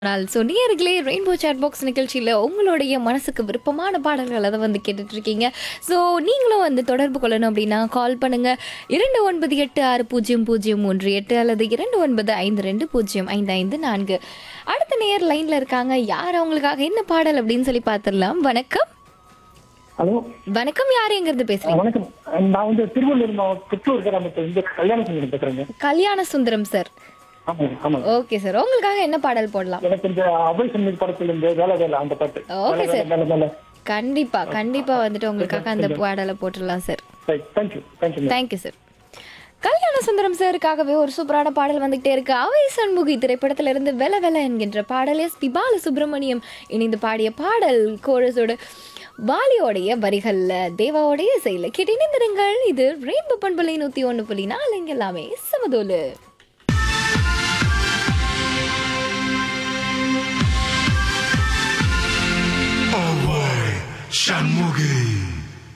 நாள் ஸோ நேர்களே rainbow chat box நிகழ்ச்சியில் உங்களுடைய மனசுக்கு விருப்பமான பாடல்கள் அதை வந்து கேட்டுட்டு இருக்கீங்க ஸோ நீங்களும் வந்து தொடர்பு கொள்ளணும் அப்படின்னா கால் பண்ணுங்க இரண்டு ஒன்பது எட்டு ஆறு பூஜ்ஜியம் பூஜ்ஜியம் மூன்று எட்டு அல்லது இரண்டு ஒன்பது ஐந்து ரெண்டு பூஜ்ஜியம் ஐந்து ஐந்து நான்கு அடுத்த நேர் லைனில் இருக்காங்க யார் அவங்களுக்காக என்ன பாடல் அப்படின்னு சொல்லி பார்த்துடலாம் வணக்கம் ஹலோ வணக்கம் யார் எங்கிறது பேசுறீங்க வணக்கம் நான் வந்து திருவள்ளூர் மாவட்டம் புத்தூர் கிராமத்தில் இருந்து கல்யாண சுந்தரம் பேசுறேங்க கல்யாண சுந்தரம் சார் ஆமாங்க ஆமாங்க ஓகே சார் உங்களுக்காக என்ன பாடல் போடலாம் எனக்கு இந்த அபய் சந்நிதி படத்துல இருந்து வேலை வேலை அந்த பாட்டு Okay, வேலை, sir. வேலை, வேலை கண்டிப்பா கண்டிப்பா வந்துட்டு உங்களுக்காக அந்த பாடலை போட்டுடலாம் sir right thank you thank you thank you sir Kalyana Sundaram சாருக்காகவே ஒரு சூப்பரான பாடல் வந்துகிட்டே இருக்கு அவை சண்முகி திரைப்படத்துல இருந்து வெல வெல என்கின்ற பாடல் எஸ் பி பாலசுப்ரமணியம் இணைந்து பாடிய பாடல் கோரஸோட வாலியோடைய வரிகள்ல தேவாவோடைய செயல கேட்டு இணைந்திருங்கள் இது ரெயின்போ பண்பலை நூத்தி ஒண்ணு புள்ளி நாலு இங்க எல்லாமே சமதோலு Away, Shanmugi.